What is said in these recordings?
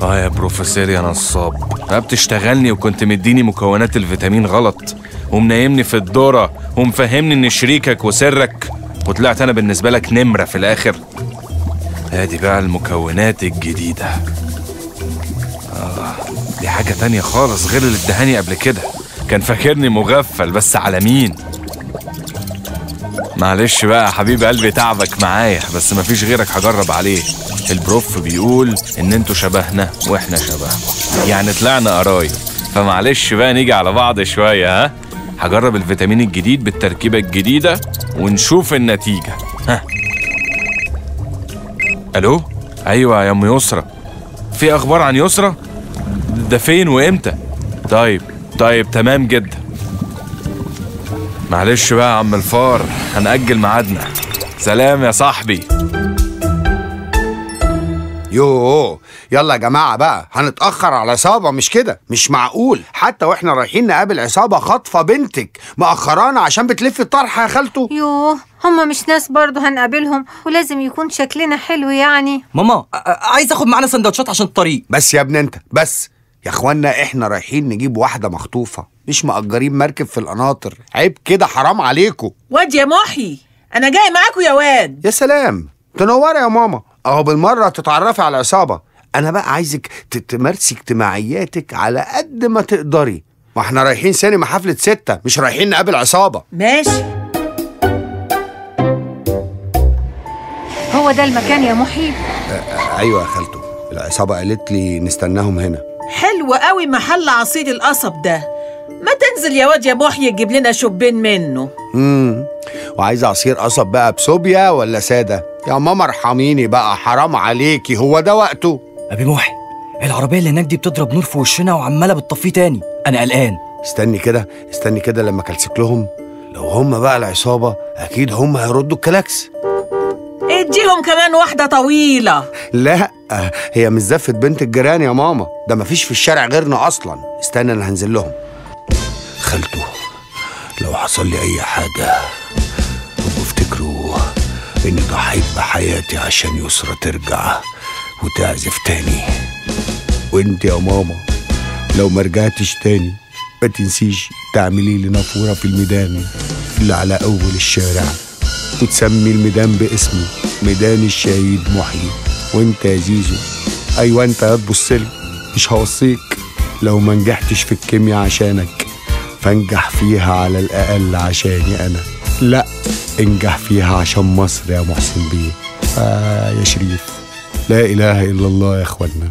اه يا بروفيسور يا نصاب بقى بتشتغلني وكنت مديني مكونات الفيتامين غلط ومنيمني في الدورة ومفهمني ان شريكك وسرك وطلعت انا بالنسبة لك نمرة في الاخر ادي بقى المكونات الجديدة اه دي حاجة تانية خالص غير اللي ادهاني قبل كده كان فاكرني مغفل بس على مين معلش بقى يا حبيب قلبي تعبك معايا بس مفيش غيرك هجرب عليه البروف بيقول ان انتوا شبهنا واحنا شبهكم يعني طلعنا قرايب فمعلش بقى نيجي على بعض شوية ها هجرب الفيتامين الجديد بالتركيبة الجديدة ونشوف النتيجة ها الو ايوه يا ام يسرى في اخبار عن يسرى ده فين وامتى طيب طيب تمام جدا معلش بقى يا عم الفار هنأجل ميعادنا سلام يا صاحبي يوه يلا يا جماعة بقى هنتأخر على عصابة مش كده مش معقول حتى واحنا رايحين نقابل عصابة خاطفة بنتك مأخرانا عشان بتلف الطرحة يا خالته يوه هما مش ناس برضه هنقابلهم ولازم يكون شكلنا حلو يعني ماما ع- عايز اخد معانا سندوتشات عشان الطريق بس يا ابن انت بس يا اخوانا احنا رايحين نجيب واحدة مخطوفة مش مأجرين مركب في القناطر عيب كده حرام عليكم واد يا محي انا جاي معاكم يا واد يا سلام تنوري يا ماما اهو بالمرة تتعرفي على العصابة انا بقى عايزك ت- تمارسي اجتماعياتك على قد ما تقدري ما احنا رايحين سينما حفلة ستة مش رايحين نقابل عصابة ماشي هو ده المكان يا محيب ايوه يا خالته العصابة قالت لي نستناهم هنا حلو قوي محل عصير القصب ده ما تنزل يا واد يا محي تجيب لنا شوبين منه امم وعايزة عصير قصب بقى بصوبيا ولا سادة يا ماما ارحميني بقى حرام عليكي هو ده وقته ابي محي العربيه اللي هناك دي بتضرب نور في وشنا وعماله بتطفيه تاني انا قلقان استني كده استني كده لما كلسك لهم لو هم بقى العصابة اكيد هم هيردوا الكلاكس اديهم كمان واحدة طويلة لا هي مش زفة بنت الجيران يا ماما ده مفيش في الشارع غيرنا اصلا استنى انا هنزل لهم خالته لو حصل لي اي حاجة وافتكروا اني ضحيت بحياتي عشان يسرى ترجع وتعزف تاني وانت يا ماما لو ما رجعتش تاني ما تنسيش تعملي لي نافورة في الميدان اللي على اول الشارع وتسمي الميدان باسمي ميدان الشهيد محيي وانت يا زيزو ايوه انت يا تبصلي مش هوصيك لو ما نجحتش في الكيمياء عشانك فانجح فيها على الاقل عشاني انا لا انجح فيها عشان مصر يا محسن بيه آه يا شريف لا اله الا الله يا اخوانا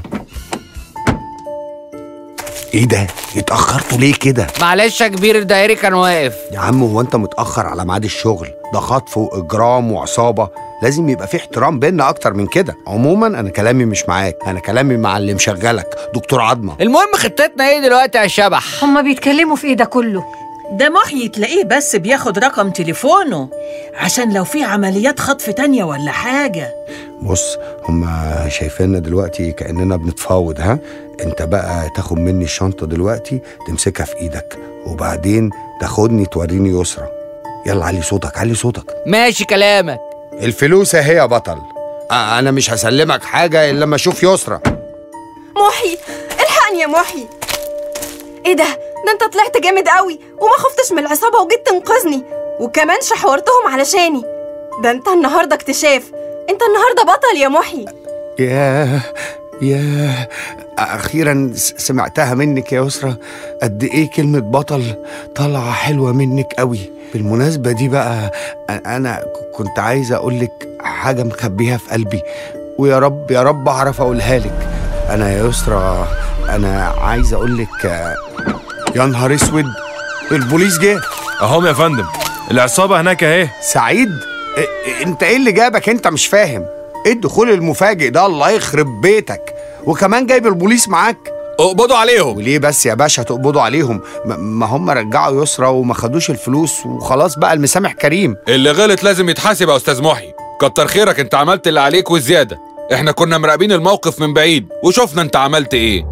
ايه ده اتاخرتوا ليه كده معلش يا كبير الدائري كان واقف يا عم هو انت متاخر على ميعاد الشغل ده خطف واجرام وعصابه لازم يبقى في احترام بينا اكتر من كده عموما انا كلامي مش معاك انا كلامي مع اللي مشغلك دكتور عظمه المهم خطتنا ايه دلوقتي يا شبح هما بيتكلموا في ايه ده كله ده محي تلاقيه بس بياخد رقم تليفونه عشان لو في عمليات خطف تانية ولا حاجة بص هما شايفيننا دلوقتي كاننا بنتفاوض ها انت بقى تاخد مني الشنطه دلوقتي تمسكها في ايدك وبعدين تاخدني توريني يسرى يلا علي صوتك علي صوتك ماشي كلامك الفلوس اهي يا بطل آه انا مش هسلمك حاجه الا لما اشوف يسرى محي الحقني يا محي ايه ده ده انت طلعت جامد قوي وما خفتش من العصابة وجيت تنقذني وكمان شحورتهم علشاني ده انت النهاردة اكتشاف انت النهاردة بطل يا محي ياه ياه اخيرا س- سمعتها منك يا يسرى قد ايه كلمه بطل طالعه حلوه منك قوي بالمناسبه دي بقى أ- انا ك- كنت عايز اقول لك حاجه مخبيها في قلبي ويا رب يا رب اعرف اقولها لك انا يا يسرى انا عايز اقول لك آه، يا نهار اسود البوليس جه اهم يا فندم العصابة هناك اهي سعيد إ- إ- انت ايه اللي جابك انت مش فاهم ايه الدخول المفاجئ ده الله يخرب بيتك وكمان جايب البوليس معاك اقبضوا عليهم وليه بس يا باشا تقبضوا عليهم ما- ما هم رجعوا يسرى وما خدوش الفلوس وخلاص بقى المسامح كريم اللي غلط لازم يتحاسب يا استاذ محي كتر خيرك انت عملت اللي عليك والزياده احنا كنا مراقبين الموقف من بعيد وشفنا انت عملت ايه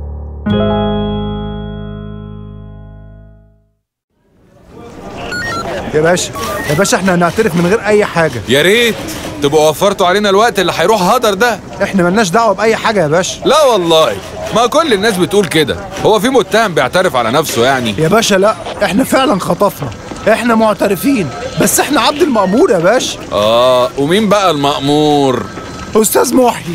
يا باشا يا باشا احنا هنعترف من غير اي حاجه يا ريت تبقوا وفرتوا علينا الوقت اللي هيروح هدر ده احنا ملناش دعوه باي حاجه يا باشا لا والله ما كل الناس بتقول كده هو في متهم بيعترف على نفسه يعني يا باشا لا احنا فعلا خطفنا احنا معترفين بس احنا عبد المأمور يا باشا اه ومين بقى المأمور استاذ محي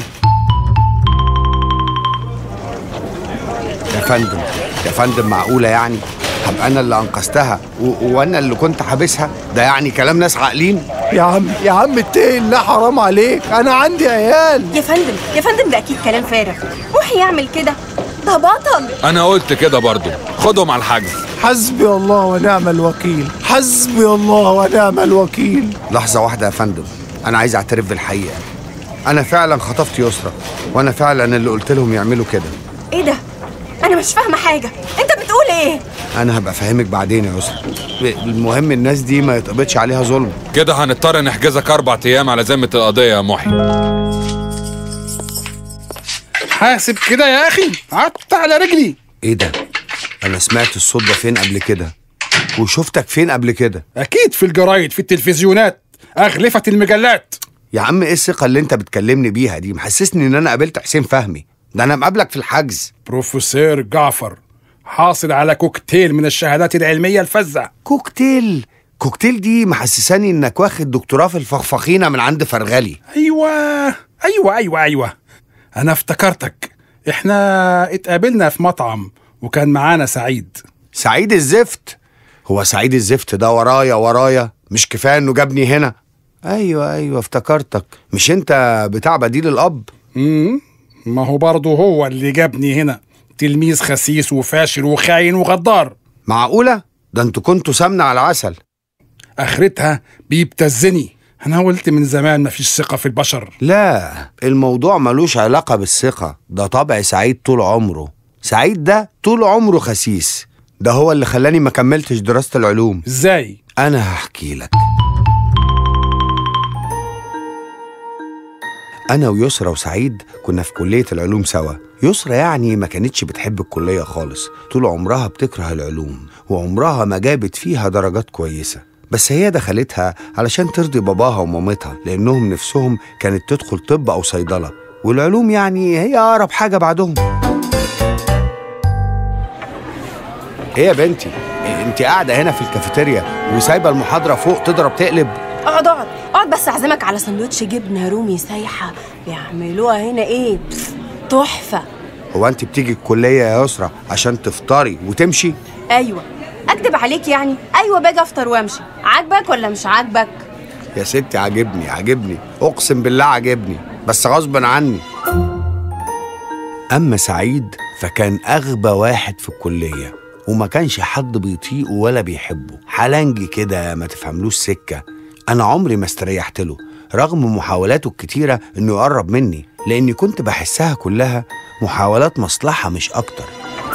يا فندم يا فندم معقولة يعني هبقى أنا اللي أنقذتها و... وأنا اللي كنت حابسها ده يعني كلام ناس عاقلين يا عم يا عم اتقي الله حرام عليك انا عندي عيال يا فندم يا فندم ده اكيد كلام فارغ محي يعمل كده ده بطل انا قلت كده برضو خدهم على الحجز حسبي الله ونعم الوكيل حسبي الله ونعم الوكيل لحظة واحدة يا فندم أنا عايز أعترف بالحقيقة أنا فعلا خطفت يسرى وأنا فعلا اللي قلت لهم يعملوا كده ايه ده انا مش فاهمه حاجه انت بتقول ايه أنا هبقى فاهمك بعدين يا يسرى المهم الناس دي ما يتقبضش عليها ظلم كده هنضطر نحجزك اربع ايام على ذمه القضيه يا محي حاسب كده يا اخي قعدت على رجلي إيه ده؟ أنا سمعت الصوت ده فين قبل كده وشفتك فين قبل كده اكيد في الجرايد في التلفزيونات اغلفه المجلات يا عم ايه الثقة اللي انت بتكلمني بيها دي محسسني ان انا قابلت حسين فهمي ده انا مقابلك في الحجز بروفيسور جعفر حاصل على كوكتيل من الشهادات العلميه الفذه كوكتيل كوكتيل دي محسساني انك واخد دكتوراه في الفخفخينة من عند فرغلي ايوه ايوه ايوه ايوه انا افتكرتك احنا اتقابلنا في مطعم وكان معانا سعيد سعيد الزفت هو سعيد الزفت ده ورايا ورايا مش كفاية انه جابني هنا ايوه ايوه افتكرتك مش انت بتاع بديل الاب امم ما هو برضه هو اللي جابني هنا تلميذ خسيس وفاشل وخاين وغدار معقولة ده انتوا كنتوا سمنة على عسل اخرتها بيبتزني انا قلت من زمان مفيش ثقه في البشر لا الموضوع ملوش علاقة بالثقة ده طبع سعيد طول عمره سعيد ده طول عمره خسيس ده هو اللي خلاني ما كملتش دراسة العلوم ازاي أنا هحكي لك أنا ويسرى وسعيد كنا في كلية العلوم سوا يسرى يعني ما كانتش بتحب الكلية خالص طول عمرها بتكره العلوم وعمرها ما جابت فيها درجات كويسة بس هي دخلتها علشان ترضي باباها ومامتها لأنهم نفسهم كانت تدخل طب أو صيدلة والعلوم يعني هي أقرب حاجة بعدهم ايه يا بنتي انت قاعده هنا في الكافيتيريا وسايبه المحاضره فوق تضرب تقلب اقعد اقعد اقعد بس اعزمك على سندوتش جبنه رومي سايحه بيعملوها هنا ايه تحفه هو انت بتيجي الكليه يا يسرا عشان تفطري وتمشي ايوه اكدب عليك يعني ايوه باجي افطر وامشي عاجبك ولا مش عاجبك يا ستي عاجبني عاجبني اقسم بالله عاجبني بس غصب عني اما سعيد فكان اغبى واحد في الكليه وما كانش حد بيطيقه ولا بيحبه حلنجي كده ما تفهملوش سكه انا عمري ما استريحت له رغم محاولاته الكتيره انه يقرب مني لاني كنت بحسها كلها محاولات مصلحه مش اكتر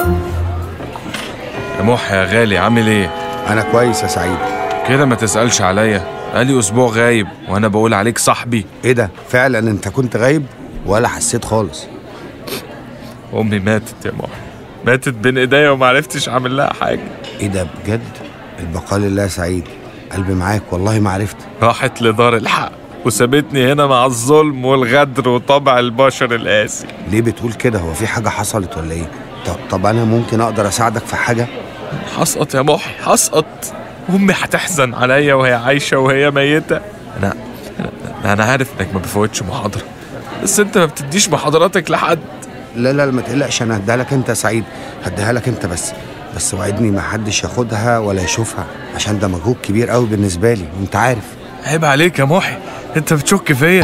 يا محي يا غالي عامل ايه انا كويس يا سعيد كده ما تسألش عليا بقالي اسبوع غايب وانا بقول عليك صاحبي ايه ده فعلا انت كنت غايب ولا حسيت خالص امي ماتت يا محي ماتت بين ايديا وما عرفتش اعمل لها حاجه ايه ده بجد البقاء لله يا سعيد قلبي معاك والله ما عرفت راحت لدار الحق وسابتني هنا مع الظلم والغدر وطبع البشر القاسي ليه بتقول كده هو في حاجه حصلت ولا ايه طب طب انا ممكن اقدر اساعدك في حاجه هسقط يا محي هسقط امي هتحزن عليا وهي عايشه وهي ميته انا انا, أنا عارف انك ما بفوتش محاضره بس انت ما بتديش محاضراتك لحد لا لا ما تقلقش انا هديها لك انت يا سعيد هديها لك انت بس بس وعدني ما حدش ياخدها ولا يشوفها عشان ده مجهود كبير قوي بالنسبه لي وانت عارف عيب عليك يا محي انت بتشك فيا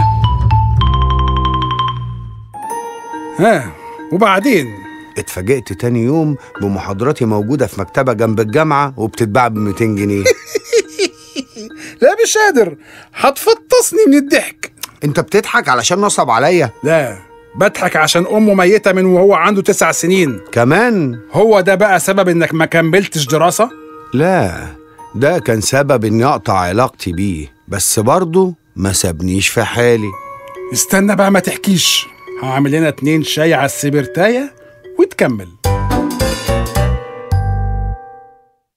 ها وبعدين اتفاجئت تاني يوم بمحاضراتي موجوده في مكتبه جنب الجامعه وبتتباع ب 200 جنيه لا مش قادر هتفطسني من الضحك انت بتضحك علشان نصب عليا لا بضحك عشان امه ميته من وهو عنده تسع سنين كمان هو ده بقى سبب انك ما كملتش دراسه لا ده كان سبب اني اقطع علاقتي بيه بس برضه ما سابنيش في حالي استنى بقى ما تحكيش هعمل لنا اتنين شاي على السبرتايه وتكمل